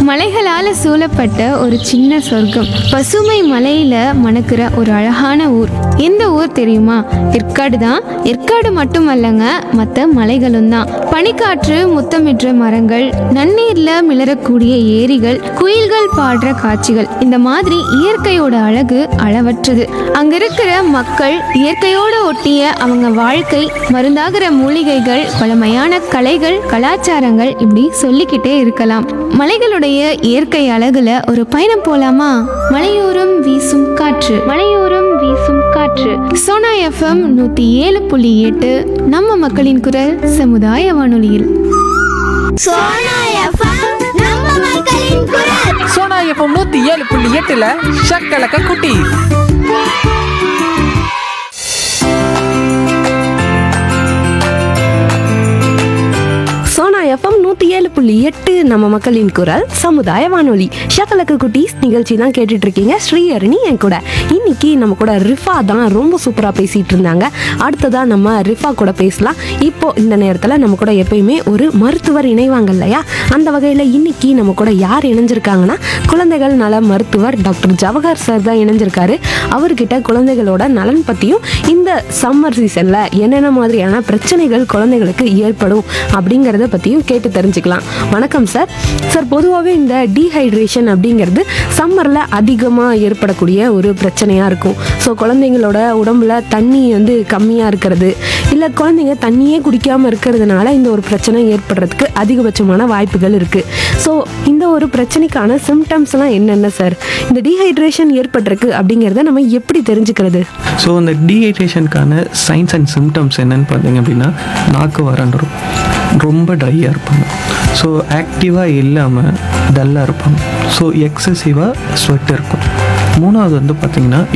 மலைகளால சூழப்பட்ட ஒரு சின்ன சொர்க்கம் பசுமை மலையில மணக்கிற ஒரு அழகான ஊர் எந்த ஊர் தெரியுமா ஏற்காடு தான் ஏற்காடு மட்டுமல்லங்க மற்ற மலைகளும் தான் பனிக்காற்று முத்தமிடுற மரங்கள் நன்னீர்ல மிளறக்கூடிய ஏரிகள் குயில்கள் பாடுற காட்சிகள் இந்த மாதிரி இயற்கையோட அழகு அளவற்றது அங்க இருக்கிற மக்கள் இயற்கையோட ஒட்டிய அவங்க வாழ்க்கை மருந்தாகிற மூலிகைகள் பழமையான கலைகள் கலாச்சாரங்கள் இப்படி சொல்லிக்கிட்டே இருக்கலாம் மலைகளுடைய இயற்கை அழகுல ஒரு பயணம் போலாமா மலையோரம் வீசும் காற்று மலையோரம் வீசும் காற்று சோனா எஃப்எம் நூத்தி ஏழு புள்ளி எட்டு நம்ம மக்களின் குரல் சமுதாய வானொலியில் சோனா எஃப்எம் நம்ம மக்களின் குரல் சோனா எஃப்எம் நூத்தி ஏழு புள்ளி எட்டுல ஷக்கலக்க குட்டி சோனா எஃப்எம் நூற்றி ஏழு புள்ளி எட்டு நம்ம மக்களின் குரல் சமுதாய வானொலி ஷக்கலக்கு குட்டீஸ் நிகழ்ச்சி தான் கேட்டுட்டு இருக்கீங்க ஸ்ரீஹரணி என் கூட இன்னைக்கு நம்ம கூட ரிஃபா தான் ரொம்ப சூப்பராக பேசிட்டு இருந்தாங்க அடுத்ததா நம்ம ரிஃபா கூட பேசலாம் இப்போ இந்த நேரத்தில் நம்ம கூட எப்பயுமே ஒரு மருத்துவர் இணைவாங்க இல்லையா அந்த வகையில் இன்னைக்கு நம்ம கூட யார் இணைஞ்சிருக்காங்கன்னா குழந்தைகள் நல மருத்துவர் டாக்டர் ஜவஹர் சார் தான் இணைஞ்சிருக்காரு அவர்கிட்ட குழந்தைகளோட நலன் பற்றியும் இந்த சம்மர் சீசனில் என்னென்ன மாதிரியான பிரச்சனைகள் குழந்தைகளுக்கு ஏற்படும் அப்படிங்கிறத பற்றியும் கேட்டு தெரிஞ்சுக்கலாம் வணக்கம் சார் சார் பொதுவாகவே இந்த டீஹைட்ரேஷன் அப்படிங்கிறது சம்மரில் அதிகமாக ஏற்படக்கூடிய ஒரு பிரச்சனையாக இருக்கும் ஸோ குழந்தைங்களோட உடம்புல தண்ணி வந்து கம்மியாக இருக்கிறது இல்லை குழந்தைங்க தண்ணியே குடிக்காமல் இருக்கிறதுனால இந்த ஒரு பிரச்சனை ஏற்படுறதுக்கு அதிகபட்சமான வாய்ப்புகள் இருக்குது ஸோ இந்த ஒரு பிரச்சனைக்கான சிம்டம்ஸ்லாம் என்னென்ன சார் இந்த டீஹைட்ரேஷன் ஏற்பட்டிருக்கு அப்படிங்கிறத நம்ம எப்படி தெரிஞ்சுக்கிறது ஸோ இந்த டீஹைட்ரேஷனுக்கான சைன்ஸ் அண்ட் சிம்டம்ஸ் என்னன்னு பார்த்தீங்க அப்படின்னா நாக்கு வறண்டுரும் ரொம்ப ட்ரையாக இருப்பாங்க ஸோ ஆக்டிவாக இல்லாமல் டல்லாக இருப்பாங்க ஸோ எக்ஸசிவாக ஸ்வெட் இருக்கும் மூணாவது வந்து பார்த்திங்கன்னா